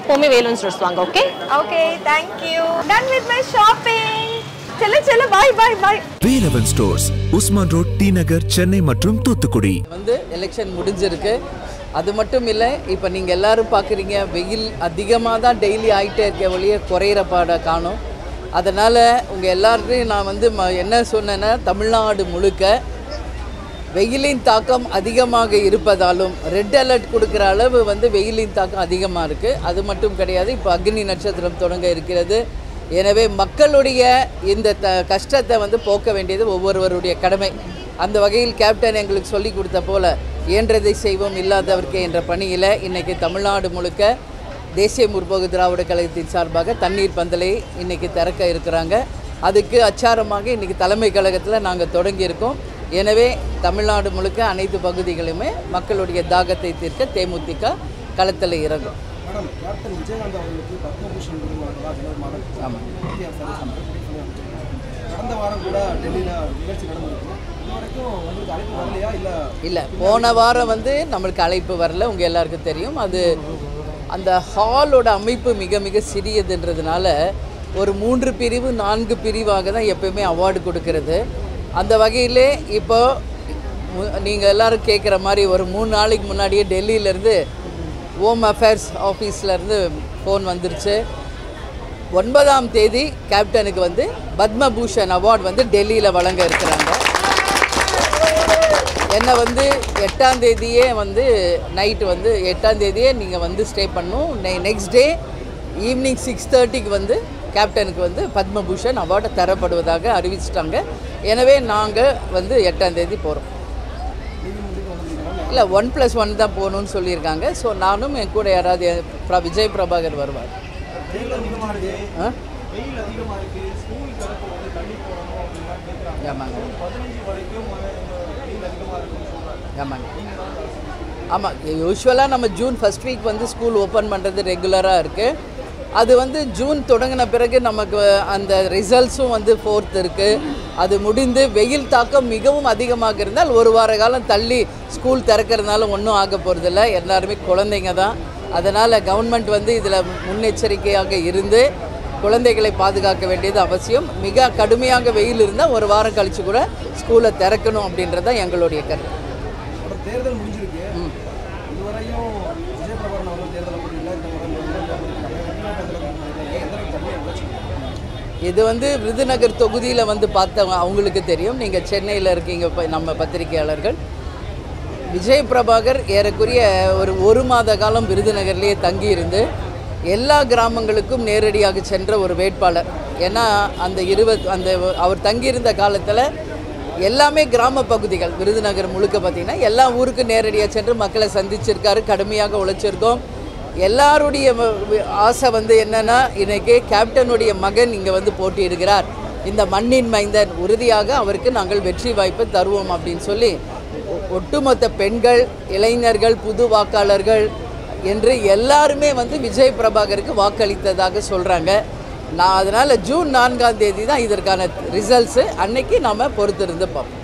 எப்போவுமே வேலூன் ஸ்டோர்ஸ் வாங்க okay okay thank you done with my shopping செல்ல செல்ல bye bye bye Velavan stores Usman road T Nagar Chennai மற்றும் தூத்துக்குடி வந்து எலெக்ஷன் முடிஞ்சிருக்கு அது மட்டும் இல்லை இப்போ நீங்கள் எல்லாரும் பார்க்குறீங்க வெயில் அதிகமாக தான் டெய்லி ஆகிட்டே இருக்க ஒழிய குறையிற பாட காணும் அதனால் உங்கள் எல்லாருக்கும் நான் வந்து ம என்ன சொன்னேன்னா தமிழ்நாடு முழுக்க வெயிலின் தாக்கம் அதிகமாக இருப்பதாலும் ரெட் அலர்ட் கொடுக்குற அளவு வந்து வெயிலின் தாக்கம் அதிகமாக இருக்குது அது மட்டும் கிடையாது இப்போ அக்னி நட்சத்திரம் தொடங்க இருக்கிறது எனவே மக்களுடைய இந்த த கஷ்டத்தை வந்து போக்க வேண்டியது ஒவ்வொருவருடைய கடமை அந்த வகையில் கேப்டன் எங்களுக்கு சொல்லி கொடுத்த போல இயன்றதை செய்வோம் இல்லாதவர்க்கே என்ற பணியில் இன்றைக்கி தமிழ்நாடு முழுக்க தேசிய முற்போக்கு திராவிட கழகத்தின் சார்பாக தண்ணீர் பந்தலை இன்றைக்கி திறக்க இருக்கிறாங்க அதுக்கு அச்சாரமாக இன்றைக்கி தலைமை கழகத்தில் நாங்கள் தொடங்கியிருக்கோம் எனவே தமிழ்நாடு முழுக்க அனைத்து பகுதிகளுமே மக்களுடைய தாகத்தை தீர்க்க தேமுதிக களத்தில் இறங்கும் மேடம் கேப்டன் விஜயகாந்த் அவர்களுக்கு பத்மபூஷன் விருது வழங்கலாம் ஜனவரி மாதம் ஆமாம் மத்திய அரசு அறிவிச்சிருக்கு. கடந்த வாரம் கூட டெல்லியில் நிகழ்ச்சி நடந்திருக்கு இது வரைக்கும் உங்களுக்கு அழைப்பு வரலையா இல்லை இல்லை போன வாரம் வந்து நம்மளுக்கு அழைப்பு வரல உங்கள் எல்லாருக்கும் தெரியும் அது அந்த ஹாலோட அமைப்பு மிக மிக சிறியதுன்றதுனால ஒரு மூன்று பிரிவு நான்கு பிரிவாக தான் எப்பயுமே அவார்டு கொடுக்கறது அந்த வகையிலே இப்போ நீங்கள் எல்லாரும் கேட்குற மாதிரி ஒரு மூணு நாளைக்கு முன்னாடியே டெல்லியிலேருந்து ஹோம் அஃபேர்ஸ் ஆஃபீஸ்லேருந்து ஃபோன் வந்துருச்சு ஒன்பதாம் தேதி கேப்டனுக்கு வந்து பத்மபூஷன் அவார்டு வந்து டெல்லியில் வழங்க இருக்கிறாங்க என்னை வந்து எட்டாம் தேதியே வந்து நைட்டு வந்து எட்டாம் தேதியே நீங்கள் வந்து ஸ்டே பண்ணும் நெக்ஸ்ட் டே ஈவினிங் சிக்ஸ் தேர்ட்டிக்கு வந்து கேப்டனுக்கு வந்து பத்மபூஷன் அவார்டு தரப்படுவதாக அறிவிச்சிட்டாங்க எனவே நாங்கள் வந்து எட்டாம் தேதி போகிறோம் இல்லை ஒன் ப்ளஸ் ஒன் தான் போகணும்னு சொல்லியிருக்காங்க ஸோ நானும் என் கூட யாராவது என் பிர- விஜய் பிரபாகர் வருவார் தேர்தல் அதிகமாக இருக்கு ஆ வெயில் அதிகமாக இருக்கு ஸ்கூல் திறப்பு வந்து தள்ளி போடணும் அப்படின்னா கேட்குறாங்க ஆமாங்க பதினஞ்சு வரைக்கும் வந்து வெயில் அதிகமாக இருக்குன்னு சொல்கிறாங்க ஆமாங்க ஆமாம் யூஸ்வலாக நம்ம ஜூன் ஃபஸ்ட் வீக் வந்து ஸ்கூல் ஓப்பன் பண்ணுறது ரெகுலராக இருக்குது அது வந்து ஜூன் தொடங்கின பிறகு நமக்கு அந்த ரிசல்ட்ஸும் வந்து ஃபோர்த் இருக்குது அது முடிந்து வெயில் தாக்கம் மிகவும் அதிகமாக இருந்தால் ஒரு வார காலம் தள்ளி ஸ்கூல் திறக்கிறதுனால ஒன்றும் ஆக போகிறதில்ல எல்லாருமே குழந்தைங்க தான் அதனால் கவர்மெண்ட் வந்து இதில் முன்னெச்சரிக்கையாக இருந்து குழந்தைகளை பாதுகாக்க வேண்டியது அவசியம் மிக கடுமையாக வெயில் இருந்தால் ஒரு வாரம் கழித்து கூட ஸ்கூலை திறக்கணும் அப்படின்றது தான் எங்களுடைய கருத்து அப்புறம் தேர்தல் முடிஞ்சிருக்கு இதுவரையும் விஜய் பிரபாகரன் அவர்கள் தேர்தல் முடியல இந்த முறை எந்த தனியாக உழைச்சி இது வந்து விருதுநகர் தொகுதியில் வந்து பார்த்தவங்க அவங்களுக்கு தெரியும் நீங்கள் சென்னையில் இருக்கீங்க இப்போ நம்ம பத்திரிகையாளர்கள் விஜய் பிரபாகர் ஏறக்குறைய ஒரு ஒரு மாத காலம் விருதுநகர்லேயே தங்கியிருந்து எல்லா கிராமங்களுக்கும் நேரடியாக சென்ற ஒரு வேட்பாளர் ஏன்னா அந்த இருபத் அந்த அவர் தங்கியிருந்த காலத்தில் எல்லாமே கிராம பகுதிகள் விருதுநகர் முழுக்க பார்த்திங்கன்னா எல்லா ஊருக்கும் நேரடியாக சென்று மக்களை சந்திச்சிருக்காரு கடுமையாக உழைச்சிருக்கோம் எல்லாருடைய வ- வ- ஆசை வந்து என்னன்னா இன்னைக்கு கேப்டனுடைய மகன் இங்கே வந்து போட்டியிடுகிறார் இந்த மண்ணின் மைந்தன் உறுதியாக அவருக்கு நாங்கள் வெற்றி வாய்ப்பு தருவோம் அப்படின்னு சொல்லி ஒ- ஒட்டுமொத்த பெண்கள் இளைஞர்கள் புது வாக்காளர்கள் என்று எல்லாருமே வந்து விஜய் பிரபாகருக்கு வாக்களித்ததாக சொல்கிறாங்க நான் அதனால் ஜூன் நான்காம் தேதி தான் இதற்கான ரிசல்ட்ஸு அன்னைக்கு நாம் பொறுத்திருந்து பார்ப்போம்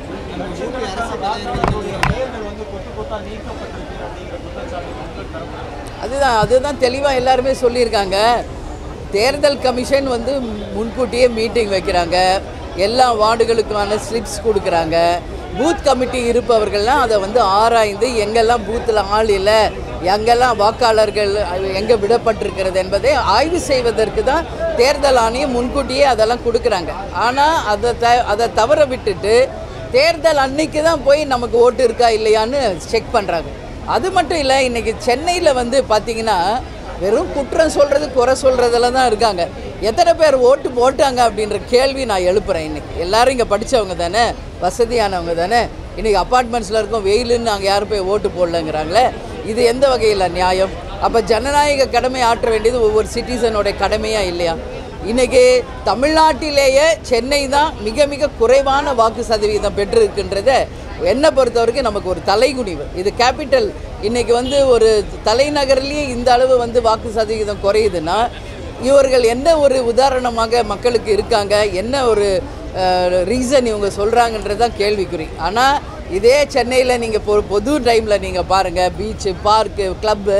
அதுதான் அதுதான் தெளிவாக எல்லாருமே சொல்லியிருக்காங்க தேர்தல் கமிஷன் வந்து முன்கூட்டியே மீட்டிங் வைக்கிறாங்க எல்லா வார்டுகளுக்கான ஸ்லிப்ஸ் கொடுக்குறாங்க பூத் கமிட்டி இருப்பவர்கள்லாம் அதை வந்து ஆராய்ந்து எங்கெல்லாம் பூத்தில் ஆள் இல்லை எங்கெல்லாம் வாக்காளர்கள் எங்கே விடப்பட்டிருக்கிறது என்பதை ஆய்வு செய்வதற்கு தான் தேர்தல் ஆணையம் முன்கூட்டியே அதெல்லாம் கொடுக்குறாங்க ஆனால் அதை த அதை தவற விட்டுட்டு தேர்தல் அன்னைக்கு தான் போய் நமக்கு ஓட்டு இருக்கா இல்லையான்னு செக் பண்ணுறாங்க அது மட்டும் இல்லை இன்றைக்கி சென்னையில் வந்து பார்த்தீங்கன்னா வெறும் குற்றம் சொல்கிறது குறை சொல்கிறதுல தான் இருக்காங்க எத்தனை பேர் ஓட்டு போட்டாங்க அப்படின்ற கேள்வி நான் எழுப்புறேன் இன்னைக்கு எல்லாரும் இங்கே படித்தவங்க தானே வசதியானவங்க தானே இன்றைக்கி அப்பார்ட்மெண்ட்ஸில் இருக்கோம் வெயிலுன்னு நாங்கள் யாரும் போய் ஓட்டு போடலங்கிறாங்களே இது எந்த வகையில் நியாயம் அப்போ ஜனநாயக கடமை ஆற்ற வேண்டியது ஒவ்வொரு சிட்டிசனோட கடமையாக இல்லையா இன்னைக்கு தமிழ்நாட்டிலேயே சென்னை தான் மிக மிக குறைவான வாக்கு சதவீதம் பெற்றிருக்கின்றத என்னை பொறுத்த வரைக்கும் நமக்கு ஒரு தலைகுனிவு இது கேபிட்டல் இன்னைக்கு வந்து ஒரு தலைநகர்லேயே இந்த அளவு வந்து வாக்கு சதவீதம் குறையுதுன்னா இவர்கள் என்ன ஒரு உதாரணமாக மக்களுக்கு இருக்காங்க என்ன ஒரு ரீசன் இவங்க சொல்கிறாங்கன்றது தான் கேள்விக்குறி ஆனால் இதே சென்னையில் நீங்கள் பொ பொது டைமில் நீங்கள் பாருங்கள் பீச்சு பார்க்கு கிளப்பு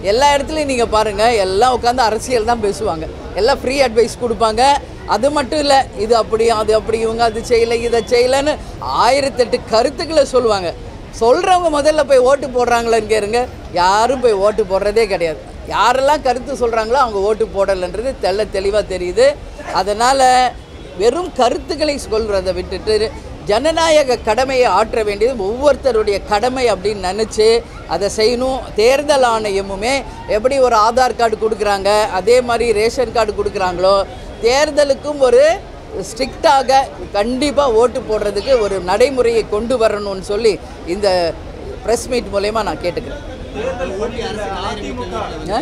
எல்லா இடத்துலையும் நீங்கள் பாருங்கள் எல்லாம் உட்காந்து அரசியல் தான் பேசுவாங்க எல்லாம் ஃப்ரீ அட்வைஸ் கொடுப்பாங்க அது மட்டும் இல்லை இது அப்படி அது அப்படி இவங்க அது செய்யலை இதை செய்யலைன்னு ஆயிரத்தெட்டு கருத்துக்களை சொல்லுவாங்க சொல்கிறவங்க முதல்ல போய் ஓட்டு போடுறாங்களான்னு கேளுங்க யாரும் போய் ஓட்டு போடுறதே கிடையாது யாரெல்லாம் கருத்து சொல்கிறாங்களோ அவங்க ஓட்டு போடலைன்றது தெள்ள தெளிவாக தெரியுது அதனால் வெறும் கருத்துக்களை சொல்கிறத விட்டுட்டு ஜனநாயக கடமையை ஆற்ற வேண்டியது ஒவ்வொருத்தருடைய கடமை அப்படின்னு நினச்சி அதை செய்யணும் தேர்தல் ஆணையமுமே எப்படி ஒரு ஆதார் கார்டு கொடுக்குறாங்க அதே மாதிரி ரேஷன் கார்டு கொடுக்குறாங்களோ தேர்தலுக்கும் ஒரு ஸ்ட்ரிக்டாக கண்டிப்பாக ஓட்டு போடுறதுக்கு ஒரு நடைமுறையை கொண்டு வரணும்னு சொல்லி இந்த ப்ரெஸ் மீட் மூலயமா நான் கேட்டுக்கிறேன் ஆ?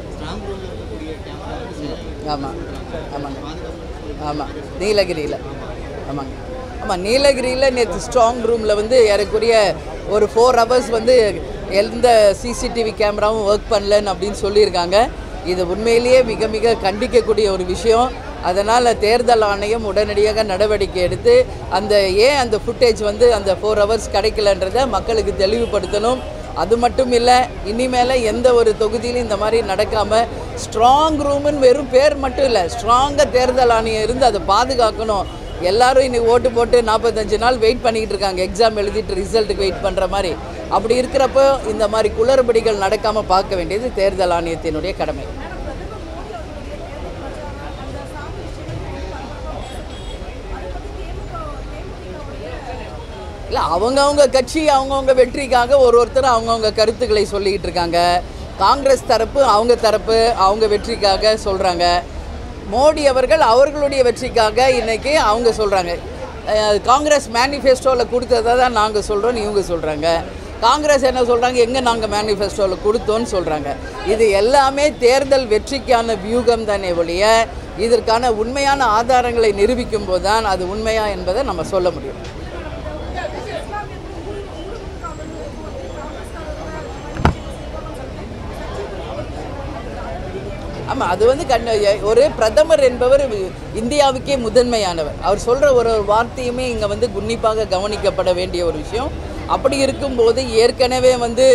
ஆமாம் ஆமாங்க ஆமாம் நீலகிரியில் ஆமாங்க ஆமாம் நீலகிரியில் நேற்று ஸ்ட்ராங் ரூமில் வந்து ஏறக்குறைய ஒரு ஃபோர் ஹவர்ஸ் வந்து எந்த சிசிடிவி கேமராவும் ஒர்க் பண்ணலன்னு அப்படின்னு சொல்லியிருக்காங்க இது உண்மையிலேயே மிக மிக கண்டிக்கக்கூடிய ஒரு விஷயம் அதனால் தேர்தல் ஆணையம் உடனடியாக நடவடிக்கை எடுத்து அந்த ஏன் அந்த ஃபுட்டேஜ் வந்து அந்த ஃபோர் ஹவர்ஸ் கிடைக்கலன்றதை மக்களுக்கு தெளிவுபடுத்தணும் அது மட்டும் இல்லை இனிமேல் எந்த ஒரு தொகுதியிலும் இந்த மாதிரி நடக்காமல் ஸ்ட்ராங் ரூமுன்னு வெறும் பேர் மட்டும் இல்லை ஸ்ட்ராங்காக தேர்தல் ஆணையம் இருந்து அதை பாதுகாக்கணும் எல்லாரும் இன்னைக்கு ஓட்டு போட்டு நாற்பத்தஞ்சு நாள் வெயிட் பண்ணிக்கிட்டு இருக்காங்க எக்ஸாம் எழுதிட்டு ரிசல்ட்டுக்கு வெயிட் பண்ணுற மாதிரி அப்படி இருக்கிறப்போ இந்த மாதிரி குளறுபடிகள் நடக்காமல் பார்க்க வேண்டியது தேர்தல் ஆணையத்தினுடைய கடமை இல்லை அவங்கவுங்க கட்சி அவங்கவுங்க வெற்றிக்காக ஒரு ஒருத்தர் அவங்கவுங்க கருத்துக்களை சொல்லிக்கிட்டு இருக்காங்க காங்கிரஸ் தரப்பு அவங்க தரப்பு அவங்க வெற்றிக்காக சொல்கிறாங்க மோடி அவர்கள் அவர்களுடைய வெற்றிக்காக இன்னைக்கு அவங்க சொல்கிறாங்க காங்கிரஸ் மேனிஃபெஸ்டோவில் கொடுத்ததை தான் நாங்கள் சொல்கிறோன்னு இவங்க சொல்கிறாங்க காங்கிரஸ் என்ன சொல்கிறாங்க எங்கே நாங்கள் மேனிஃபெஸ்டோவில் கொடுத்தோன்னு சொல்கிறாங்க இது எல்லாமே தேர்தல் வெற்றிக்கான வியூகம் தானே ஒழிய இதற்கான உண்மையான ஆதாரங்களை நிரூபிக்கும் போது தான் அது உண்மையா என்பதை நம்ம சொல்ல முடியும் ஆமாம் அது வந்து கண் ஒரு பிரதமர் என்பவர் இந்தியாவுக்கே முதன்மையானவர் அவர் சொல்கிற ஒரு ஒரு வார்த்தையுமே இங்கே வந்து உன்னிப்பாக கவனிக்கப்பட வேண்டிய ஒரு விஷயம் அப்படி இருக்கும்போது ஏற்கனவே வந்து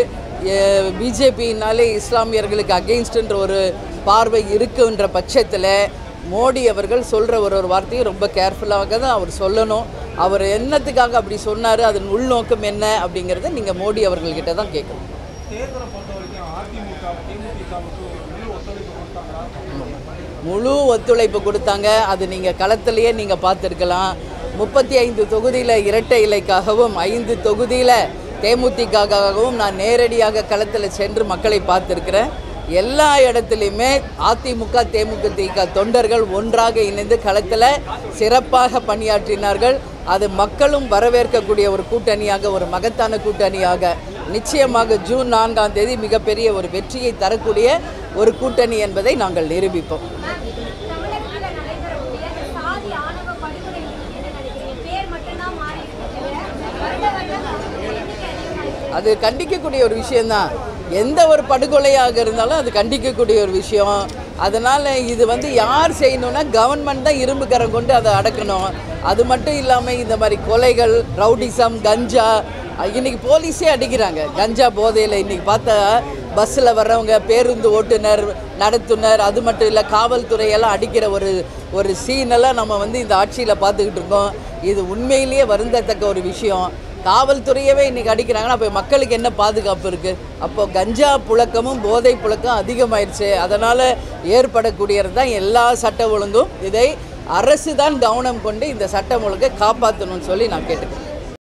பிஜேபியினாலே இஸ்லாமியர்களுக்கு அகெயின்ஸ்ட்ன்ற ஒரு பார்வை இருக்குன்ற பட்சத்தில் மோடி அவர்கள் சொல்கிற ஒரு ஒரு வார்த்தையும் ரொம்ப கேர்ஃபுல்லாக தான் அவர் சொல்லணும் அவர் என்னத்துக்காக அப்படி சொன்னார் அதன் உள்நோக்கம் என்ன அப்படிங்கிறத நீங்கள் மோடி அவர்கள்கிட்ட தான் கேட்கணும் தேர்தலை பொறுத்த வரைக்கும் அதிமுக தேமுதிகவுக்கு முழு ஒத்துழைப்பு கொடுத்தாங்களா முழு ஒத்துழைப்பு கொடுத்தாங்க அது நீங்கள் களத்திலேயே நீங்கள் பார்த்துருக்கலாம் முப்பத்தி ஐந்து தொகுதியில் இரட்டை இலைக்காகவும் ஐந்து தொகுதியில் தேமுதிகவுக்கும் நான் நேரடியாக களத்தில் சென்று மக்களை பார்த்துருக்கிறேன் எல்லா இடத்துலையுமே அதிமுக தேமுதிக தொண்டர்கள் ஒன்றாக இணைந்து களத்தில் சிறப்பாக பணியாற்றினார்கள் அது மக்களும் வரவேற்கக்கூடிய ஒரு கூட்டணியாக ஒரு மகத்தான கூட்டணியாக நிச்சயமாக ஜூன் நான்காம் தேதி மிகப்பெரிய ஒரு வெற்றியை தரக்கூடிய ஒரு கூட்டணி என்பதை நாங்கள் நிரூபிப்போம் தமிழகத்துல நடைபெறக்கூடிய இந்த சாதி ஆணவ படுகொலை குறித்து என்ன நினைக்கிறீங்க பேர் மட்டும்தான் மாறி இருக்கு தவிர வருட வருடம் அவங்களுடைய எண்ணிக்கை அதிகமாயிருக்கு அது கண்டிக்கக்கூடிய ஒரு விஷயம்தான் எந்த ஒரு படுகொலையாக இருந்தாலும் அது கண்டிக்கக்கூடிய ஒரு விஷயம் அதனால் இது வந்து யார் செய்யணும்னா கவர்மெண்ட் தான் இரும்பு கரம் கொண்டு அதை அடக்கணும் அது மட்டும் இல்லாமல் இந்த மாதிரி கொலைகள் ரவுடிசம் கஞ்சா அஹ் இன்னைக்கு போலீஸே அடிக்கிறாங்க கஞ்சா போதையில் இன்னைக்கு பார்த்தா பஸ்ஸில் வர்றவங்க பேருந்து ஓட்டுநர் நடத்துனர் அது மட்டும் இல்லை காவல்துறையெல்லாம் அடிக்கிற ஒரு ஒரு சீனெல்லாம் நம்ம வந்து இந்த ஆட்சியில் பார்த்துக்கிட்டு இருக்கோம் இது உண்மையிலேயே வருந்தத்தக்க ஒரு விஷயம் காவல்துறையவே இன்னைக்கு அடிக்கிறாங்கன்னா அப்போ மக்களுக்கு என்ன பாதுகாப்பு இருக்குது அப்போ கஞ்சா புழக்கமும் போதை புழக்கம் அதிகமாயிருச்சு அதனால் ஏற்படக்கூடியது தான் எல்லா சட்ட ஒழுங்கும் இதை அரசு தான் கவனம் கொண்டு இந்த சட்டம் ஒழுங்கை காப்பாற்றணும்னு சொல்லி நான் கேட்டுக்கிறேன்